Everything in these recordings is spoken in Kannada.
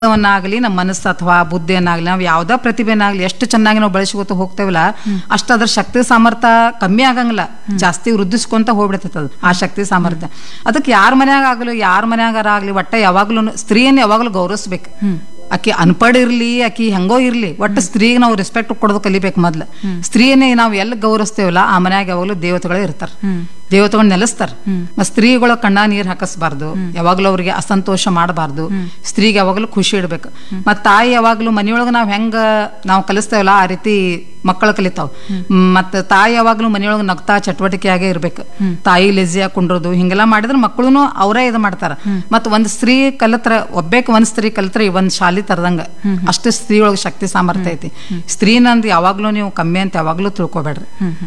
ವನ್ನಾಗ್ಲಿ ನಮ್ಮ ಮನಸ್ಸು ಅಥವಾ ಬುದ್ಧಿಯನ್ನಾಗ್ಲಿ ನಾವು ಯಾವ್ದೋ ಪ್ರತಿಭೆನಾಗ್ಲಿ ಎಷ್ಟು ಚೆನ್ನಾಗಿ ನಾವು ಬೆಳೆಸ್ಕೊತ ಹೋಗ್ತೇವಲ್ಲ ಅಷ್ಟು ಅದ್ರ ಶಕ್ತಿ ಸಾಮರ್ಥ್ಯ ಕಮ್ಮಿ ಆಗಂಗಿಲ್ಲ ಜಾಸ್ತಿ ವೃದ್ಧಿಸ್ಕೊಂತ ಹೋಗ್ಬಿಡ್ತೈತೆ ಅದು ಆ ಶಕ್ತಿ ಸಾಮರ್ಥ್ಯ ಅದಕ್ಕೆ ಯಾರ ಮನ್ಯಾಗ ಆಗಲಿ ಯಾರ ಮನ್ಯಾಗಾರ ಆಗ್ಲಿ ಒಟ್ಟ ಯಾವಾಗ್ಲೂ ಸ್ತ್ರೀಯನ್ನು ಯಾವಾಗ್ಲೂ ಗೌರವಿಸ್ಬೇಕು ಆಕಿ ಅನ್ಪಡ್ ಇರ್ಲಿ ಆಕಿ ಹೆಂಗೋ ಇರ್ಲಿ ಒಟ್ಟು ಸ್ತ್ರೀಗೆ ನಾವು ರೆಸ್ಪೆಕ್ಟ್ ಕೊಡೋದು ಕಲಿಬೇಕು ಮೊದ್ಲು ಸ್ತ್ರೀಯನ್ನೇ ನಾವು ಎಲ್ಲಿ ಗೌರವಿಸ್ತೇವಲ್ಲ ಆ ಮನ್ಯಾಗ ಯಾವಾಗಲೂ ದೇವತೆಗಳೇ ಇರ್ತಾರೆ ದೇವತೆಗಳನ್ನ ನೆಲೆಸ್ತಾರ ಮತ್ತ್ ಸ್ತ್ರೀಗಳ ಕಣ್ಣ ನೀರ್ ಹಾಕಿಸ್ಬಾರ್ದು ಯಾವಾಗ್ಲೂ ಅವ್ರಿಗೆ ಅಸಂತೋಷ ಮಾಡಬಾರ್ದು ಸ್ತ್ರೀಗೆ ಯಾವಾಗಲೂ ಖುಷಿ ಇಡ್ಬೇಕು ಮತ್ ತಾಯಿ ಯಾವಾಗ್ಲೂ ಮನೆಯೊಳಗ ನಾವ್ ಹೆಂಗ ನಾವು ಕಲಿಸ್ತೇವಲ್ಲ ಆ ರೀತಿ ಮಕ್ಕಳು ಕಲಿತಾವ್ ಮತ್ತ ತಾಯಿ ಯಾವಾಗ್ಲೂ ಮನೆಯೊಳಗ ನಗ್ತಾ ಚಟುವಟಿಕೆಯಾಗೆ ಇರ್ಬೇಕು ತಾಯಿ ಲೆಜಿಯಾಗಿ ಕುಂಡ್ರೋದು ಹಿಂಗೆಲ್ಲ ಮಾಡಿದ್ರೆ ಮಕ್ಕಳು ಅವರೇ ಇದು ಮಾಡ್ತಾರ ಮತ್ ಒಂದ್ ಸ್ತ್ರೀ ಕಲಿತ್ರ ಒಬ್ಬೇಕ ಒಂದ್ ಸ್ತ್ರೀ ಕಲಿತ್ರ ಒಂದ್ ಶಾಲಿ ತರದಂಗ ಅಷ್ಟು ಸ್ತ್ರೀ ಒಳಗ ಶಕ್ತಿ ಸಾಮರ್ಥ್ಯ ಐತಿ ಸ್ತ್ರೀನಂದ್ ಯಾವಾಗ್ಲೂ ನೀವು ಕಮ್ಮಿ ಅಂತ ಯಾವಾಗ್ಲೂ ತಿಳ್ಕೊಬೇಡ್ರಿ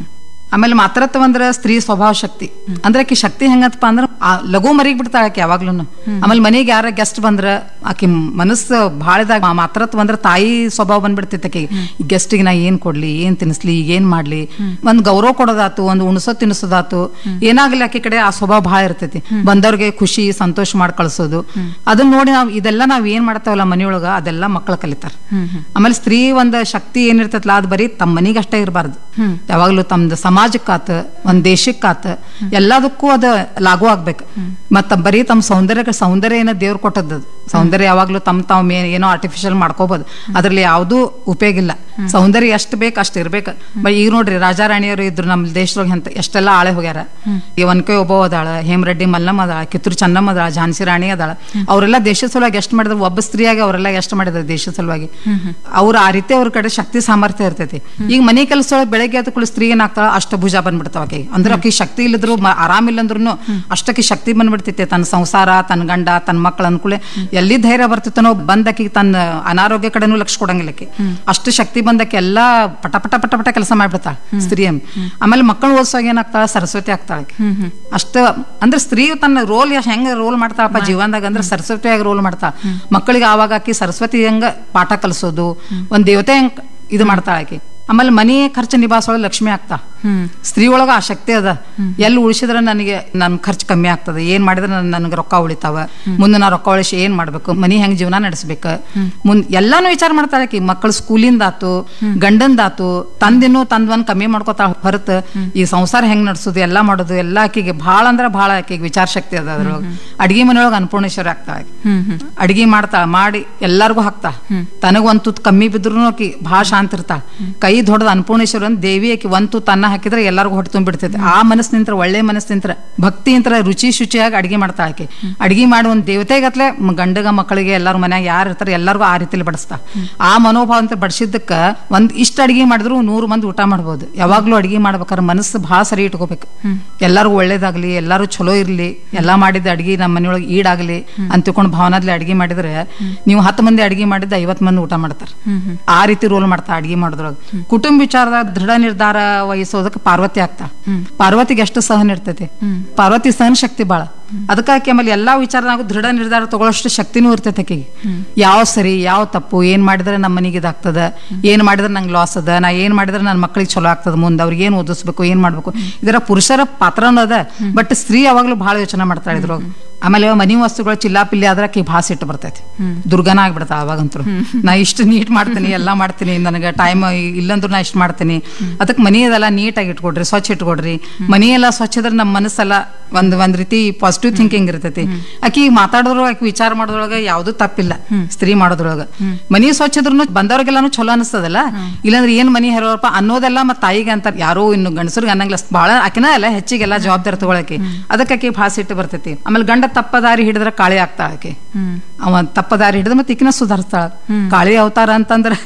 ಆಮೇಲೆ ಮಾತ್ರತ್ವ ಅಂದ್ರ ಸ್ತ್ರೀ ಸ್ವಭಾವ ಶಕ್ತಿ ಅಂದ್ರೆ ಆಕಿ ಶಕ್ತಿ ಹೆಂಗತ್ತಪ್ಪ ಅಂದ್ರ ಆ ಲಘು ಮರಿಗ್ ಬಿಡ್ತಾಳ ಆಕಿ ಯಾವಾಗ್ಲೂ ಆಮೇಲೆ ಮನೆಗೆ ಯಾರ ಗೆಸ್ಟ್ ಬಂದ್ರ ಆಕಿ ಮನಸ್ಸು ಭಾಳದಾಗ ಮಾತ್ರತ್ವ ಅಂದ್ರ ತಾಯಿ ಸ್ವಭಾವ ಬಂದ್ಬಿಡ್ತೈತೆ ಆಕಿಗೆ ಈ ಗೆಸ್ಟಿಗೆ ನಾ ಏನ್ ಕೊಡ್ಲಿ ಏನ್ ತಿನ್ಸ್ಲಿ ಈಗ ಏನ್ ಮಾಡ್ಲಿ ಒಂದ್ ಗೌರವ ಕೊಡೋದಾತು ಒಂದ್ ಉಣಸೋ ತಿನ್ಸೋದಾತು ಏನಾಗ್ಲಿ ಆಕಿ ಕಡೆ ಆ ಸ್ವಭಾವ ಭಾಳ ಇರ್ತೈತಿ ಬಂದವ್ರಿಗೆ ಖುಷಿ ಸಂತೋಷ ಮಾಡಿ ಕಳ್ಸೋದು ಅದನ್ನ ನೋಡಿ ನಾವ್ ಇದೆಲ್ಲ ನಾವ್ ಏನ್ ಮಾಡ್ತಾವಲ್ಲ ಮನೆಯೊಳಗ ಅದೆಲ್ಲ ಮಕ್ಕಳು ಕಲಿತಾರ ಆಮೇಲೆ ಸ್ತ್ರೀ ಒಂದ್ ಶಕ್ತಿ ಏನಿರ್ತೈತಲ್ಲ ಅದು ಬರೀ ತಮ್ಮ ಮನಿಗೆ ಅಷ್ಟೇ ಇರಬಾರ್ದು ಯಾವಾಗ್ಲೂ ತಮ್ದು ಸಮಾಜಕ್ಕಾತ ಒಂದ್ ದೇಶಕ್ಕಾತ ಎಲ್ಲದಕ್ಕೂ ಅದ ಲಾಗು ಆಗ್ಬೇಕು ಮತ್ತ ಬರೀ ತಮ್ಮ ಸೌಂದರ್ಯ ಸೌಂದರ್ಯ ಏನೋ ದೇವ್ರು ಕೊಟ್ಟದ್ದು ಅದು. ಸೌಂದರ್ಯ ಯಾವಾಗ್ಲೂ ತಮ್ಮ ತಾವ್ ಮೇ ಏನೋ ಆರ್ಟಿಫಿಷಿಯಲ್ ಮಾಡ್ಕೋಬಹುದು ಅದ್ರಲ್ಲಿ ಯಾವ್ದೂ ಉಪಯೋಗ ಇಲ್ಲ ಸೌಂದರ್ಯ ಎಷ್ಟ್ ಬೇಕು ಅಷ್ಟ್ ಇರ್ಬೇಕು ಬಟ್ ಈಗ ನೋಡ್ರಿ ರಾಜಾ ರಾಣಿಯವರು ಇದ್ರು ನಮ್ಮ ದೇಶದೊಳಗೆ ಅಂತ ಎಷ್ಟೆಲ್ಲ ಆಳೆ ಹೋಗ್ಯಾರ ಈ ಒನ್ಕೆ ಒಬ್ಬ ಅದಾಳ ಹೇಮರೆಡ್ಡಿ ಮಲ್ಲಮ್ಮ ಅದಾಳ ಕಿತ್ತೂರು ಚನ್ನಮ್ಮ ಅದಾಳ ಝಾನ್ಸಿ ರಾಣಿ ಅದಾಳ ಅವರೆಲ್ಲ ದೇಶದ ಸಲುವಾಗಿ ಎಷ್ಟು ಮಾಡಿದ್ರು ಒಬ್ಬ ಸ್ತ್ರೀಯಾಗಿ ಅವರೆಲ್ಲ ಎಷ್ಟು ಮಾಡಿದ್ರು ದೇಶದ ಸಲುವಾಗಿ ಅವ್ರು ಆ ರೀತಿ ಅವ್ರ ಕಡೆ ಶಕ್ತಿ ಸಾಮರ್ಥ್ಯ ಇರ್ತೈತಿ ಈಗ ಮನೆ ಕೆಲಸ ಒಳಗೆ ಬೆಳಗ್ಗೆ ಆದ ಕೂಡ ಸ್ತ್ರೀ ಏನಾಗ್ತಾಳ ಅಷ್ಟ ಭುಜ ಬಂದ್ಬಿಡ್ತಾವ ಆಕೆಗೆ ಅಂದ್ರೆ ಆಕಿ ಶಕ್ತಿ ಇಲ್ಲದ್ರು ಮ- ಆರಾಮಿಲ್ಲ ಅಂದ್ರೂ ಅಷ್ಟಕ್ಕೆ ಶಕ್ತಿ ಬಂದ್ಬಿಡ್ತೈತೆ ತನ್ನ ಸಂಸಾರ ತನ್ನ ಗಂಡ ತನ್ನ ಮಕ್ಕಳ ಅನ್ಕೂಲೆ ಎಲ್ಲಿ ಧೈರ್ಯ ಬರ್ತಿತ್ತನೋ ಬಂದಕ್ಕೆ ತನ್ನ ಅನಾರೋಗ್ಯ ಕಡೆನೂ ಲಕ್ಷ ಕೊಡಂಗಿಲ್ಲ ಆಕಿ ಅಷ್ಟು ಶಕ್ತಿ ಬಂದಕ್ಕೆ ಎಲ್ಲ ಪಟ ಪಟ ಪಟ ಪಟ ಕೆಲಸ ಮಾಡ್ಬಿಡ್ತಾಳ ಸ್ತ್ರೀ ಆಮೇಲೆ ಮಕ್ಕಳು ಓದಿಸುವಾಗ ಏನಾಗ್ತಾಳ ಸರಸ್ವತಿ ಆಗ್ತಾಳ ಆಕಿ ಅಷ್ಟ ಅಂದ್ರೆ ಸ್ತ್ರೀ ತನ್ನ ರೋಲ್ ಹೆಂಗ ರೋಲ್ ಮಾಡ್ತಾಳಪ್ಪ ಜೀವನದಾಗ ಅಂದ್ರೆ ಸರಸ್ವತಿಯಾಗಿ ರೋಲ್ ಮಾಡ್ತಾಳ ಮಕ್ಕಳಿಗೆ ಆವಾಗ ಆಕಿ ಸರಸ್ವತಿ ಹೆಂಗ ಪಾಠ ಕಲಿಸೋದು ಒಂದ್ ದೇವತೆ ಹೆಂಗ್ ಇದು ಮಾಡ್ತಾಳ ಆಕಿ ಆಮೇಲೆ ಮನೆ ಖರ್ಚು ನಿಭಾಯಿಸೋಳ ಲಕ್ಷ್ಮಿ ಆಗ್ತಾ ಸ್ತ್ರೀ ಒಳಗ ಆ ಶಕ್ತಿ ಅದ ಎಲ್ಲಿ ಉಳಿಸಿದ್ರೆ ನನಗೆ ನನ್ ಖರ್ಚು ಕಮ್ಮಿ ಆಗ್ತದೆ ಏನ್ ಮಾಡಿದ್ರೆ ನನ್- ನನಗೆ ರೊಕ್ಕ ಉಳಿತಾವ ಮುಂದೆ ನಾ ರೊಕ್ಕ ಉಳಿಸಿ ಏನ್ ಮಾಡ್ಬೇಕು ಮನಿ ಹೆಂಗ್ ಜೀವನ ನಡೆಸ್ಬೇಕು ಮುಂದ್ ಎಲ್ಲಾನು ವಿಚಾರ ಮಾಡ್ತಾಳೆ ಆಕಿ ಮಕ್ಕಳು ಸ್ಕೂಲಿಂದ ಆತು ಗಂಡಂದಾತು ತಂದಿನ್ನು ತಂದ್ ಒಂದ್ ಕಮ್ಮಿ ಮಾಡ್ಕೊತಾಳ ಹೊರತು ಈ ಸಂಸಾರ ಹೆಂಗ್ ನಡೆಸೋದು ಎಲ್ಲಾ ಮಾಡೋದು ಎಲ್ಲಾ ಆಕಿಗೆ ಭಾಳ ಅಂದ್ರ ಭಾಳ ಆಕಿಗೆ ವಿಚಾರ ಶಕ್ತಿ ಅದ ಅದ್ರೊಳಗ ಅಡಿಗೆ ಮನೆಯೊಳಗ ಅನ್ನಪೂರ್ಣೇಶ್ವರಿ ಆಗ್ತಾಳ ಆಕಿ ಅಡಿಗೆ ಮಾಡ್ತಾಳ ಮಾಡಿ ಎಲ್ಲಾರ್ಗು ಹಾಕ್ತಾಳ ತನಗ ಒಂದ್ ತುತ್ತು ಕಮ್ಮಿ ಬಿದ್ರು ಆಕಿ ಭಾಳ ಶಾಂತ ಇರ್ತಾಳ ಕೈ ದೊಡ್ಡದ ಅನ್ನಪೂರ್ಣೇಶ್ವರಿ ಅಂತ ದೇವಿ ಆಕಿ ಒಂದ್ ತುತ್ತು ಅನ್ನ ಹಾಕಿದ್ರೆ ಎಲ್ಲಾರ್ಗು ಹೊಟ್ಟೆ ತುಂಬಿಡ್ತೈತೆ ಆ ಮನಸ್ಸು ನಿಂತ್ರ ಒಳ್ಳೆ ಮನಸ್ಸು ನಿಂತ್ರ ಭಕ್ತಿ ನಿಂತ್ರ ರುಚಿ ಶುಚಿಯಾಗಿ ಅಡಿಗೆ ಮಾಡ್ತಾಳ ಆಕಿ ಅಡಿಗೆ ಮಾಡಿ ಒಂದ್ ದೇವತೆಗತ್ಲೆ ಮ- ಗಂಡಗ ಮಕ್ಕಳಿಗೆ ಎಲ್ಲಾರು ಮನ್ಯಾಗ ಯಾರು ಇರ್ತಾರೆ ಎಲ್ಲಾರ್ಗು ಆ ರೀತಿಲಿ ಬಡಿಸ್ತಾ ಆ ಮನೋಭಾವ ಅಂತ ಬಡಿಸಿದ್ದಕ್ಕ ಒಂದ್ ಇಷ್ಟ ಅಡಿಗೆ ಮಾಡಿದ್ರು ನೂರು ಮಂದಿ ಊಟ ಮಾಡ್ಬೋದು ಯಾವಾಗ್ಲೂ ಅಡಿಗೆ ಮಾಡ್ಬೇಕಾದ್ರೆ ಮನಸ್ಸು ಭಾಳ ಸರಿ ಇಟ್ಕೋಬೇಕು ಎಲ್ಲಾರ್ಗು ಒಳ್ಳೇದಾಗ್ಲಿ ಎಲ್ಲಾರು ಚಲೋ ಇರ್ಲಿ ಎಲ್ಲಾ ಮಾಡಿದ ಅಡಿಗೆ ನಮ್ಮ ಮನೆಯೊಳಗೆ ಈಡಾಗ್ಲಿ ಅಂತ ತಿಳ್ಕೊಂಡು ಭಾವನಾದ್ಲಿ ಅಡಿಗೆ ಮಾಡಿದ್ರೆ ನೀವು ಹತ್ತು ಮಂದಿ ಅಡಿಗೆ ಮಾಡಿದ್ದ ಐವತ್ ಮಂದಿ ಊಟ ಮಾಡ್ತಾರ ಆ ರೀತಿ ರೋಲ್ ಮಾಡ್ತಾ ಅಡಿಗೆ ಮಾಡೋದ್ರೊಳಗೆ ಕುಟುಂಬ ವಿಚಾರದಾಗ ದೃಢ ನಿರ್ಧಾರ ವಹಿಸೋದಕ್ಕೆ ಪಾರ್ವತಿ ಆಗ್ತಾ ಪಾರ್ವತಿಗೆ ಎಷ್ಟು ಸಹನ ಇರ್ತೈತಿ ಪಾರ್ವತಿ ಸಹನ ಶಕ್ತಿ ಬಾಳ ಅದಕ್ಕಾಗಿ ಆಮೇಲೆ ಎಲ್ಲಾ ವಿಚಾರದಾಗ ದೃಢ ನಿರ್ಧಾರ ತಗೊಳ್ಳೋಷ್ಟು ಶಕ್ತಿನೂ ಇರ್ತೈತೆ ಆಕೆಗೆ ಯಾವ ಸರಿ ಯಾವ ತಪ್ಪು ಏನ್ ಮಾಡಿದ್ರೆ ನಮ್ಮ ಮನೆಗೆ ಇದಾಗ್ತದ ಏನ್ ಮಾಡಿದ್ರೆ ನಂಗೆ ಲಾಸ್ ಅದ ನಾ ಏನ್ ಮಾಡಿದ್ರೆ ನನ್ನ ಮಕ್ಕಳಿಗೆ ಚಲೋ ಆಗ್ತದ ಮುಂದೆ ಅವ್ರಿಗೆ ಏನ್ ಓದಿಸ್ಬೇಕು ಏನ್ ಮಾಡ್ಬೇಕು ಇದರ ಪುರುಷರ ಪಾತ್ರನೂ ಅದ ಬಟ್ ಸ್ತ್ರೀ ಯಾವಾಗ್ಲೂ ಬಹಳ ಯೋಚನೆ ಮಾಡ್ತಾಳೆ ಇದ್ರೊಳಗೆ ಆಮೇಲೆ ಮನಿ ವಸ್ತುಗಳು ಚಿಲ್ಲಾಪಿಲ್ಲಿ ಆದ್ರೆ ಆಕಿ ಭಾಳ ಸಿಟ್ಟು ಬರ್ತೈತಿ ದುರ್ಗನ ಆಗ್ಬಿಡ್ತಾ ಅವಾಗಂತೂ ನಾ ಇಷ್ಟು ನೀಟ್ ಮಾಡ್ತೀನಿ ಎಲ್ಲ ಮಾಡ್ತೀನಿ ನನಗೆ ಟೈಮ್ ಇಲ್ಲಂದ್ರೂ ನಾ ಇಷ್ಟು ಮಾಡ್ತೀನಿ ಅದಕ್ಕೆ ಮನಿ ಅದೆಲ್ಲ ನೀಟಾಗಿ ಇಟ್ಕೊಡ್ರಿ ಸ್ವಚ್ಛ ಇಟ್ಕೊಡ್ರಿ ಮನಿ ಎಲ್ಲ ಸ್ವಚ್ಛ ಇದ್ರೆ ನಮ್ಮ ಮನಸ್ಸೆಲ್ಲ ಒಂದ್ ಒಂದ್ ರೀತಿ ಪಾಸಿಟಿವ್ ಥಿಂಕಿಂಗ್ ಇರ್ತೈತಿ ಆಕಿ ಮಾತಾಡೋದ್ರ ಆಕಿ ವಿಚಾರ ಮಾಡೋದ್ರೊಳಗ ಯಾವ್ದು ತಪ್ಪಿಲ್ಲ ಸ್ತ್ರೀ ಮಾಡೋದ್ರೊಳಗ ಮನಿ ಸ್ವಚ್ಛ ಇದ್ರೂ ಬಂದವ್ರಿಗೆಲ್ಲಾನು ಚಲೋ ಅನಿಸ್ತದಲ್ಲ ಇಲ್ಲಾಂದ್ರೆ ಏನ್ ಮನಿ ಹೆರೋರಪ್ಪ ಅನ್ನೋದೆಲ್ಲ ಮತ್ತ ತಾಯಿಗೆ ಅಂತಾರ ಯಾರೋ ಇನ್ನು ಗಂಡಸರಿಗೆ ಅನ್ನಂಗಿಲ್ಲ ಬಹಳ ಆಕಿನ ಅಲ್ಲ ಹೆಚ್ಚಿಗೆಲ್ಲ ಜವಾಬ್ದಾರಿ ತಗೊಳಕಿ ಅದಕ್ಕೆ ಆಕಿ ಭಾಳ ಸಿಟ್ಟು ಬರ್ತೈತಿ ಆಮೇಲೆ ಗಂಡ ತಪ್ಪ ದಾರಿ ಹಿಡಿದ್ರೆ ಕಾಳಿ ಆಗ್ತಾಳ ಆಕಿ ಅವ ತಪ್ಪ ದಾರಿ ಹಿಡಿದ್ರೆ ಮತ್ತೆ ಈಕಿನ ಸುಧಾರಿಸ್ತಾಳ ಕಾಳಿ ಅವತಾರ ಅಂತಂದ್ರ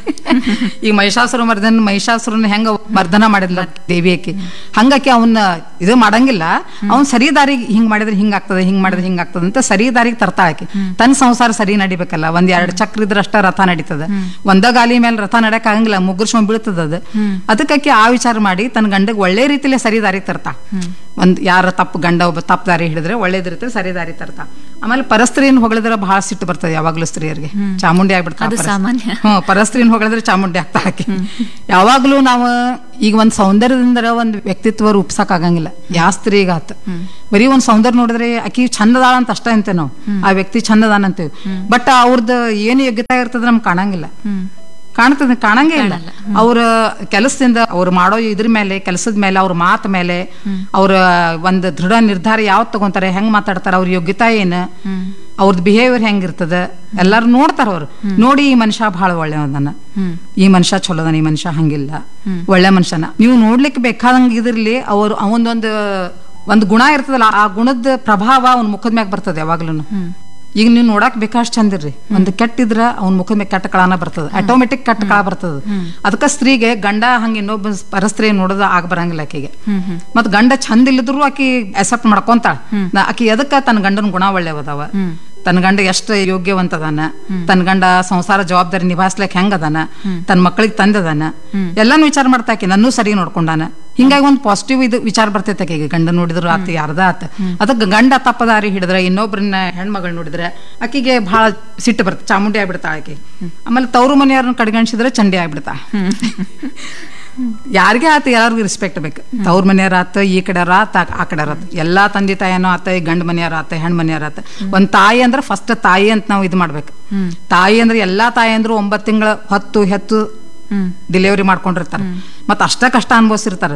ಈ ಮಹಿಷಾಸುರ ಮರ್ದನ ಮಹಿಷಾಸುರನ ಹೆಂಗ ಮರ್ದನ ಮಾಡಿದ್ಲ ದೇವಿ ಆಕಿ ಹಂಗಾಕಿ ಅವನ್ನ ಇದು ಮಾಡಂಗಿಲ್ಲ ಅವ್ನ್ ಸರಿ ದಾರಿಗೆ ಹಿಂಗ್ ಮಾಡಿದ್ರೆ ಹಿಂಗ್ ಆಗ್ತದೆ ಹಿಂಗ್ ಮಾಡಿದ್ರೆ ಹಿಂಗ್ ಆಗ್ತದೆ ಅಂತ ಸರಿ ದಾರಿಗೆ ತರ್ತಾ ಆಕಿ ತನ್ನ ಸಂಸಾರ ಸರಿ ನಡಿಬೇಕಲ್ಲ ಒಂದ್ ಎರಡ್ ಚಕ್ರ ಇದ್ರೆ ಅಷ್ಟ ರಥ ನಡೀತದ ಒಂದ ಗಾಲಿ ಮೇಲೆ ರಥ ನಡಕ್ ಆಗಂಗಿಲ್ಲ ಮುಗ್ಗರ್ಸ್ಕೊಂಡ್ ಬೀಳ್ತದ ಅದು ಅದಕ್ಕಾಕಿ ಆ ವಿಚಾರ ಮಾಡಿ ತನ್ನ ಗಂಡಗ್ ಒಳ್ಳೆ ರೀತಿಲಿ ಸರಿ ದಾರಿಗೆ ತರ್ತಾ ಒಂದ್ ಯಾರ ತಪ್ಪು ಗಂಡ ಒಬ್ಬ ತಪ್ಪು ದಾರಿ ಹಿಡಿದ್ರೆ ಒಳ್ಳೇದಿರುತ್ತೆ ಸರಿ ದಾರಿ ತರ್ತಾ ಆಮೇಲೆ ಪರಸ್ತ್ರೀನ್ ಹೊಗಳಿದ್ರೆ ಬಹಳ ಸಿಟ್ಟು ಬರ್ತದೆ ಯಾವಾಗ್ಲೂ ಸ್ತ್ರೀಯರಿಗೆ ಚಾಮುಂಡಿ ಆಗ್ಬಿಡ್ತಾರೆ ಅದು ಸಾಮಾನ್ಯ. ಹ್ಮ್ ಪರಸ್ತ್ರೀನ್ ಹೊಗಳಿದ್ರೆ ಚಾಮುಂಡಿ ಆಗ್ತಾ ಹಾಕಿ ಯಾವಾಗ್ಲೂ ನಾವು ಈಗ ಒಂದ್ ಸೌಂದರ್ಯದಿಂದ ಒಂದ್ ವ್ಯಕ್ತಿತ್ವ ರೂಪಿಸಕ್ ಆಗಂಗಿಲ್ಲ ಯಾವ ಸ್ತ್ರೀಗ ಆತ ಬರೀ ಒಂದ್ ಸೌಂದರ್ಯ ನೋಡಿದ್ರೆ ಆಕಿ ಚಂದದಾಳ ಅಂತ ಅಷ್ಟೇ ಅಂತೆ ನಾವು ಆ ವ್ಯಕ್ತಿ ಚಂದದಾನ ಅಂತೀವಿ ಬಟ್ ಅವ್ರದ್ದು ಏನು ಯೋಗ್ಯತೆ ಇರ್ತದೆ ನಮ್ಗೆ ಕಾಣಂಗಿಲ್ಲ ಕಾಣ್ತದೆ ಕಾಣಂಗೇ ಇಲ್ಲ ಅವ್ರ ಕೆಲಸದಿಂದ ಅವ್ರು ಮಾಡೋ ಇದ್ರ ಮೇಲೆ ಕೆಲಸದ ಮೇಲೆ ಅವ್ರ ಮಾತು ಮೇಲೆ ಅವ್ರ ಒಂದು ದೃಢ ನಿರ್ಧಾರ ಯಾವ್ದು ತಗೊಂತಾರೆ ಹೆಂಗ್ ಮಾತಾಡ್ತಾರ ಅವ್ರ ಯೋಗ್ಯತಾ ಏನು ಅವ್ರದ್ದು ಬಿಹೇವಿಯರ್ ಹೆಂಗಿರ್ತದ ಎಲ್ಲಾರು ನೋಡ್ತಾರ ಅವ್ರು ನೋಡಿ ಈ ಮನುಷ್ಯ ಬಹಳ ಒಳ್ಳೆಯವದನ್ನ ಈ ಮನುಷ್ಯ ಚಲೋದನ ಈ ಮನುಷ್ಯ ಹಂಗಿಲ್ಲ ಒಳ್ಳೆ ಮನುಷ್ಯನ ನೀವು ನೋಡ್ಲಿಕ್ಕೆ ಬೇಕಾದಂಗ ಇದಿರ್ಲಿ ಅವ್ರು ಅವನದೊಂದು ಒಂದು ಗುಣ ಇರ್ತದಲ್ಲ ಆ ಗುಣದ ಪ್ರಭಾವ ಅವ್ನ ಮುಖದ ಮ್ಯಾಗ ಬರ್ತದೆ ಯಾವಾಗ್ಲೂ ಈಗ ನೀವು ನೋಡಕ್ ಬೇಕಾಷ್ಟು ಚಂದಿರ್ರಿ ಒಂದು ಕೆಟ್ಟಿದ್ರ ಅವ್ನ ಮುಖದ ಮೇಲೆ ಕೆಟ್ಟ ಕಳನ ಬರ್ತದ ಆಟೋಮೆಟಿಕ್ ಕೆಟ್ಟ ಕಳ ಬರ್ತದ ಅದಕ್ಕ ಸ್ತ್ರೀಗೆ ಗಂಡ ಹಂಗ ಇನ್ನೊಬ್ಬ ಪರಸ್ತ್ರೀ ನೋಡೋದು ಆಗ ಬರಂಗಿಲ್ಲ ಆಕಿಗೆ ಮತ್ ಗಂಡ ಚಂದ ಇಲ್ಲದ್ರು ಆಕಿ ಅಕ್ಸೆಪ್ಟ್ ಮಾಡ್ಕೊಂತಾಳ ನಾ- ಆಕಿ ಎದಕ್ಕ ತನ್ನ ಗಂಡನ ಗುಣ ಒಳ್ಳೆವದಾವ ತನ್ನ ಗಂಡ ಎಷ್ಟು ಯೋಗ್ಯವಂತದಾನ ತನ್ನ ಗಂಡ ಸಂಸಾರ ಜವಾಬ್ದಾರಿ ನಿಭಾಯಿಸ್ಲಿಕ್ಕೆ ಹೆಂಗ್ ಅದಾನ ತನ್ನ ಮಕ್ಕಳಿಗೆ ತಂದದಾನ ಎಲ್ಲಾನು ವಿಚಾರ ಮಾಡ್ತಾಕಿ ನನ್ನೂ ಸರಿ ನೋಡ್ಕೊಂಡಾನ ಹಿಂಗಾಗಿ ಒಂದು ಪಾಸಿಟಿವ್ ಇದು ವಿಚಾರ ಬರ್ತೈತೆ ಆಕೆಗೆ ಗಂಡ ನೋಡಿದ್ರು ಆತ ಯಾರ್ದ ಆತ ಅದಕ್ಕೆ ಗಂಡ ತಪ್ಪದಾರಿ ಹಿಡಿದ್ರೆ ಇನ್ನೊಬ್ರನ್ನ ಹೆಣ್ಮಗಳು ನೋಡಿದ್ರೆ ಆಕಿಗೆ ಬಹಳ ಸಿಟ್ಟು ಬರ್ತದೆ ಚಾಮುಂಡಿ ಆಗ್ಬಿಡ್ತಾಳ ಆಕಿ ಆಮೇಲೆ ತವ್ರು ಮನೆಯವ್ರನ್ನ ಕಡೆಗಣಿಸಿದ್ರೆ ಚಂಡಿ ಆಗ್ಬಿಡ್ತಾ ಯಾರಿಗೆ ಆತ ಎಲ್ಲರಿಗೂ ರೆಸ್ಪೆಕ್ಟ್ ಬೇಕು ತವ್ರ ಮನೆಯವ್ರ ಆತ ಈ ಕಡೆ ಆತ ಆ ಕಡೆ ಆತ ಎಲ್ಲಾ ತಂದೆ ತಾಯಿನೋ ಆತ ಈ ಗಂಡ ಮನೆಯವ್ರ ಆತ ಹೆಣ್ ಮನೆಯವ್ರ ಆತ ಒಂದ್ ತಾಯಿ ಅಂದ್ರೆ ಫಸ್ಟ್ ತಾಯಿ ಅಂತ ನಾವು ಇದು ಮಾಡ್ಬೇಕು ತಾಯಿ ಅಂದ್ರೆ ಎಲ್ಲಾ ತಾಯಿ ಅಂದ್ರು ಒಂಬತ್ತು ತಿಂಗಳ ಹೊತ್ತು ಹೆತ್ತು ಡೆಲಿವರಿ ಮಾಡ್ಕೊಂಡಿರ್ತಾರೆ ಮತ್ತ ಅಷ್ಟ ಕಷ್ಟ ಅನುಭವಿಸಿರ್ತಾರೆ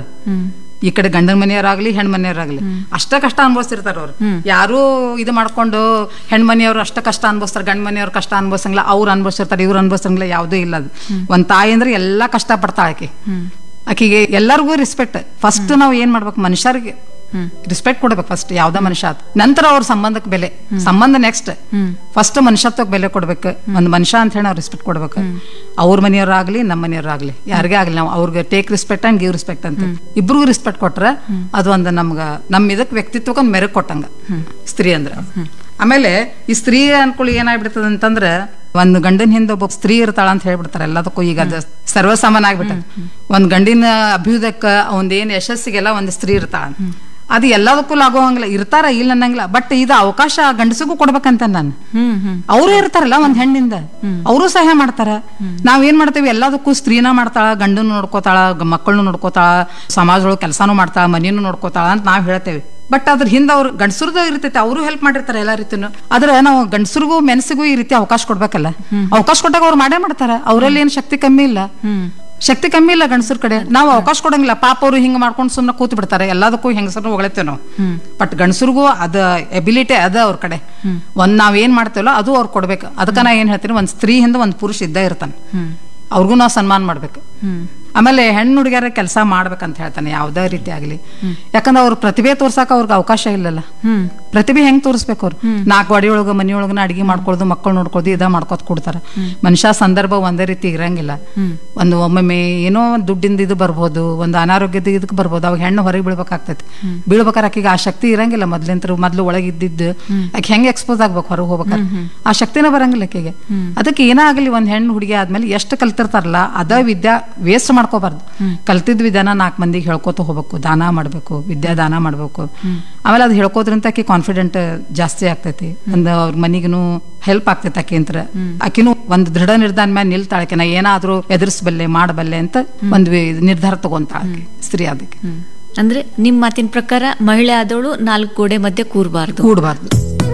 ಈ ಕಡೆ ಗಂಡನ ಮನೆಯವರಾಗ್ಲಿ ಹೆಣ್ ಮನೆಯವರಾಗ್ಲಿ ಅಷ್ಟ ಕಷ್ಟ ಅನುಭವಿಸಿರ್ತಾರ ಅವ್ರು ಯಾರು ಇದು ಮಾಡ್ಕೊಂಡು ಹೆಣ್ ಮನೆಯವ್ರು ಅಷ್ಟ ಕಷ್ಟ ಅನುಭವಿಸ್ತಾರೆ ಗಂಡ ಮನೆಯವ್ರು ಕಷ್ಟ ಅನುಭವಿಸಂಗಿಲ್ಲ ಅವ್ರು ಅನುಭವಿಸಿರ್ತಾರೆ ಇವ್ರು ಅನುಭವಿಸಂಗಿಲ್ಲ ಯಾವುದೂ ಇಲ್ಲ ಅದು ಒಂದ್ ತಾಯಿ ಅಂದ್ರೆ ಎಲ್ಲಾ ಕಷ್ಟ ಪಡ್ತಾಳ ಆಕಿ ಆಕಿಗೆ ಎಲ್ಲರಿಗೂ ರೆಸ್ಪೆಕ್ಟ್ ಫಸ್ಟ್ ನಾವು ಏನ್ ಮಾಡ್ಬೇಕು ಮನುಷ್ಯರಿಗೆ ರೆಸ್ಪೆಕ್ಟ್ ಕೊಡ್ಬೇಕು ಫಸ್ಟ್ ಯಾವ್ದ ಮನುಷ್ಯ ಆತ ನಂತರ ಅವ್ರ ಸಂಬಂಧಕ್ಕೆ ಬೆಲೆ ಸಂಬಂಧ ನೆಕ್ಸ್ಟ್ ಫಸ್ಟ್ ಮನುಷ್ಯತ್ವಕ್ಕೆ ಬೆಲೆ ಕೊಡ್ಬೇಕು ಒಂದ್ ಮನುಷ್ಯ ಅಂತ ಹೇಳಿ ನಾವು ರೆಸ್ಪೆಕ್ಟ್ ಕೊಡ್ಬೇಕು ಅವ್ರ ಮನೆಯವರಾಗ್ಲಿ ನಮ್ಮ ಮನೆಯವರಾಗ್ಲಿ ಯಾರಿಗೇ ಆಗ್ಲಿ ನಾವು ಅವ್ರಿಗೆ take respect and give respect ಅಂತ ಇಬ್ರಿಗೂ ರೆಸ್ಪೆಕ್ಟ್ ಕೊಟ್ರೆ ಅದು ಒಂದು ನಮ್ಗ ನಮ್ ಇದಕ್ ವ್ಯಕ್ತಿತ್ವಕ್ಕೆ ಒಂದು ಮೆರಗ್ ಕೊಟ್ಟಂಗ ಸ್ತ್ರೀ ಅಂದ್ರ ಆಮೇಲೆ ಈ ಸ್ತ್ರೀ ಅನ್ಕೊಳ್ಳಿ ಏನಾಗ್ಬಿಡ್ತದ ಅಂತಂದ್ರ ಒಂದ್ ಗಂಡನ ಹಿಂದೆ ಒಬ್ಬ ಸ್ತ್ರೀ ಇರ್ತಾಳ ಅಂತ ಹೇಳ್ಬಿಡ್ತಾರೆ ಎಲ್ಲದಕ್ಕೂ ಈಗ ಅದು ಸರ್ವಸಾಮಾನ್ಯ ಆಗ್ಬಿಟ್ಟ ಒಂದ್ ಗಂಡಿನ ಅಭ್ಯುದಕ್ಕ ಒಂದೇನ್ ಯಶಸ್ಸಿಗೆಲ್ಲ ಒಂದ್ ಸ್ತ್ರೀ ಇರ್ತಾಳ ಅದು ಎಲ್ಲದಕ್ಕೂ ಆಗೋಂಗಿಲ್ಲ ಇರ್ತಾರ ಇಲ್ಲ ಅನ್ನಂಗಿಲ್ಲ ಬಟ್ ಇದು ಅವಕಾಶ ಗಂಡಸಿಗೂ ಕೊಡ್ಬೇಕಂತ ನಾನು ಹ್ಮ್ ಹ್ಮ್ ಅವರು ಇರ್ತಾರಲ್ಲ ಒಂದ್ ಹೆಣ್ಣಿಂದ ಅವರು ಸಹಾಯ ಮಾಡ್ತಾರ ನಾವ್ ಏನ್ ಮಾಡ್ತೇವಿ ಎಲ್ಲದಕ್ಕೂ ಸ್ತ್ರೀನ ಮಾಡ್ತಾಳ ಗಂಡನು ನೋಡ್ಕೋತಾಳ ಮಕ್ಕಳನ್ನು ನೋಡ್ಕೋತಾಳ ಸಮಾಜದೊಳಗೆ ಕೆಲಸನೂ ಮಾಡ್ತಾಳ ಮನಿನೂ ನೋಡ್ಕೋತಾಳ ಅಂತ ನಾವ್ ಹೇಳ್ತೇವೆ ಬಟ್ ಅದ್ರ ಹಿಂದೆ ಅವ್ರು ಗಂಡಸರದು ಇರ್ತೈತೆ ಅವರು ಹೆಲ್ಪ್ ಮಾಡಿರ್ತಾರೆ ಎಲ್ಲಾ ರೀತಿನೂ ಆದ್ರೆ ನಾವು ಗಂಡಸರಿಗೂ ಮೆಣಸಿಗೂ ಈ ರೀತಿ ಅವಕಾಶ ಕೊಡ್ಬೇಕಲ್ಲ ಅವಕಾಶ ಕೊಟ್ಟಾಗ ಅವ್ರು ಮಾಡೇ ಮಾಡ್ತಾರ ಅವರಲ್ಲಿ ಏನ್ ಶಕ್ತಿ ಕಮ್ಮಿ ಇಲ್ಲ ಶಕ್ತಿ ಕಮ್ಮಿ ಇಲ್ಲ ಗಂಡಸರ ಕಡೆ ನಾವು ಅವಕಾಶ ಕೊಡಂಗಿಲ್ಲ ಪಾಪ ಅವರು ಹಿಂಗ್ ಮಾಡ್ಕೊಂಡು ಸುಮ್ಮನೆ ಕೂತ್ ಬಿಡ್ತಾರೆ ಎಲ್ಲದಕ್ಕೂ ಹೆಂಗಸರನ್ನ ಹೊಗಳತ್ತೇವೆ ನಾವು ಬಟ್ ಗಂಡಸರಿಗೂ ಅದ ಎಬಿಲಿಟಿ ಅದ ಅವ್ರ ಕಡೆ ಒಂದ್ ನಾವ್ ಏನ್ ಮಾಡ್ತೇವಲ್ಲ ಅದು ಅವ್ರು ಕೊಡ್ಬೇಕು ಅದಕ್ಕ ನಾ ಏನ್ ಹೇಳ್ತೀನಿ ಒಂದ್ ಸ್ತ್ರೀ ಹಿಂದೆ ಒಂದ್ ಪುರುಷ ಇದ್ದ ಇರ್ತಾನೆ ಅವ್ರಿಗೂ ನಾವು ಸನ್ಮಾನ ಮಾಡ್ಬೇಕು ಆಮೇಲೆ ಹೆಣ್ಣು ಹುಡುಗಿಯರ ಕೆಲಸ ಮಾಡ್ಬೇಕಂತ ಹೇಳ್ತಾನೆ ಯಾವ್ದೇ ರೀತಿ ಆಗ್ಲಿ ಯಾಕಂದ್ರೆ ಅವ್ರ ಪ್ರತಿಭೆ ತೋರ್ಸಕ ಅವ್ರಿಗೆ ಅವಕಾಶ ಇಲ್ಲಲ್ಲ ಪ್ರತಿಭೆ ಹೆಂಗ್ ತೋರಿಸ್ಬೇಕು ಅವ್ರು ನಾಲ್ಕು ಅಡಿಯೊಳಗ ಮನಿಯೊಳಗನ ಅಡಿಗೆ ಮಾಡ್ಕೊಳ್ದು ಮಕ್ಕಳು ನೋಡ್ಕೊಳ್ದು ಇದ ಮಾಡ್ಕೊತ ಕೊಡ್ತಾರ ಮನುಷ್ಯ ಸಂದರ್ಭ ಒಂದೇ ರೀತಿ ಇರಂಗಿಲ್ಲ ಒಂದು ಒಮ್ಮೊಮ್ಮೆ ಏನೋ ಒಂದ್ ದುಡ್ಡಿಂದ ಇದು ಬರ್ಬೋದು ಒಂದು ಅನಾರೋಗ್ಯದ ಇದಕ್ಕೆ ಬರ್ಬೋದು ಅವಾಗ ಹೆಣ್ಣು ಹೊರಗೆ ಬೀಳ್ಬೇಕಾಗ್ತೈತಿ ಬೀಳ್ಬೇಕಾರೆ ಆಕಿಗೆ ಆ ಶಕ್ತಿ ಇರಂಗಿಲ್ಲ ಮೊದ್ಲಿಂತ್ರ ಮೊದ್ಲು ಒಳಗೆ ಇದ್ದಿದ್ದು ಆಕೆ ಹೆಂಗೆ ಎಕ್ಸ್ಪೋಸ್ ಆಗ್ಬೇಕು ಹೊರಗೆ ಹೋಗ್ಬೇಕಾರೆ ಆ ಶಕ್ತಿನ ಬರಂಗಿಲ್ಲ ಆಕೆಗೆ ಅದಕ್ಕೆ ಏನಾಗಲಿ ಒಂದ್ ಹೆಣ್ಣು ಹುಡುಗಿ ಆದ್ಮೇಲೆ ಎಷ್ಟು ಕಲ್ತಿರ್ತಾರಲ್ಲ ಅದ ವಿದ್ಯಾ ವೇಸ್ಟ್ ಮಾಡ್ಕೋಬಾರ್ದು ಕಲ್ತಿದ್ ವಿದ್ಯಾನ ನಾಲ್ಕು ಮಂದಿಗೆ ಹೇಳ್ಕೊತ ಹೋಗ್ಬೇಕು ದಾನ ಮಾಡ್ಬೇಕು ವಿದ್ಯಾ ದಾನ ಮಾಡ್ಬೇಕು ಆಮೇಲೆ ಅದು ಹೇಳ್ಕೋದ್ರಿಂದ ಆಕಿ ಕಾನ್ಫಿಡೆಂಟ್ ಜಾಸ್ತಿ ಆಗ್ತೈತಿ ಒಂದು ಅವ್ರ ಮನಿಗೂ ಹೆಲ್ಪ್ ಆಗ್ತೈತಿ ಆಕಿ ಅಂತ ಆಕಿನೂ ಒಂದು ದೃಢ ನಿರ್ಧಾರ ಮೇಲೆ ನಿಲ್ತಾಳೆ ಆಕಿ ನಾ ಏನಾದ್ರೂ ಎದುರಿಸಬಲ್ಲೆ ಮಾಡಬಲ್ಲೆ ಅಂತ ಒಂದು ವಿ- ನಿರ್ಧಾರ ತಗೊಂತಾಳ ಆಕಿ ಸ್ತ್ರೀ ಅದಕ್ಕೆ ಹ್ಮ್. ಅಂದ್ರೆ ನಿಮ್ ಮಾತಿನ ಪ್ರಕಾರ ಮಹಿಳೆ ಆದವಳು ನಾಲ್ಕು ಗೋಡೆ ಮಧ್ಯೆ ಕೂರಬಾರ್ದು ಕೂಡಬಾರ್ದು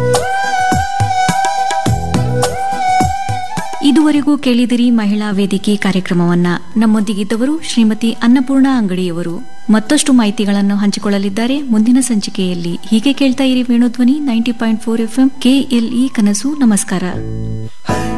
ಇದುವರೆಗೂ ಕೇಳಿದಿರಿ ಮಹಿಳಾ ವೇದಿಕೆ ಕಾರ್ಯಕ್ರಮವನ್ನ ನಮ್ಮೊಂದಿಗಿದ್ದವರು ಶ್ರೀಮತಿ ಅನ್ನಪೂರ್ಣ ಅಂಗಡಿಯವರು ಮತ್ತಷ್ಟು ಮಾಹಿತಿಗಳನ್ನು ಹಂಚಿಕೊಳ್ಳಲಿದ್ದಾರೆ ಮುಂದಿನ ಸಂಚಿಕೆಯಲ್ಲಿ ಹೀಗೆ ಕೇಳ್ತಾ ಇರಿ Venudhwani ninety point four F M KLE ಕನಸು ನಮಸ್ಕಾರ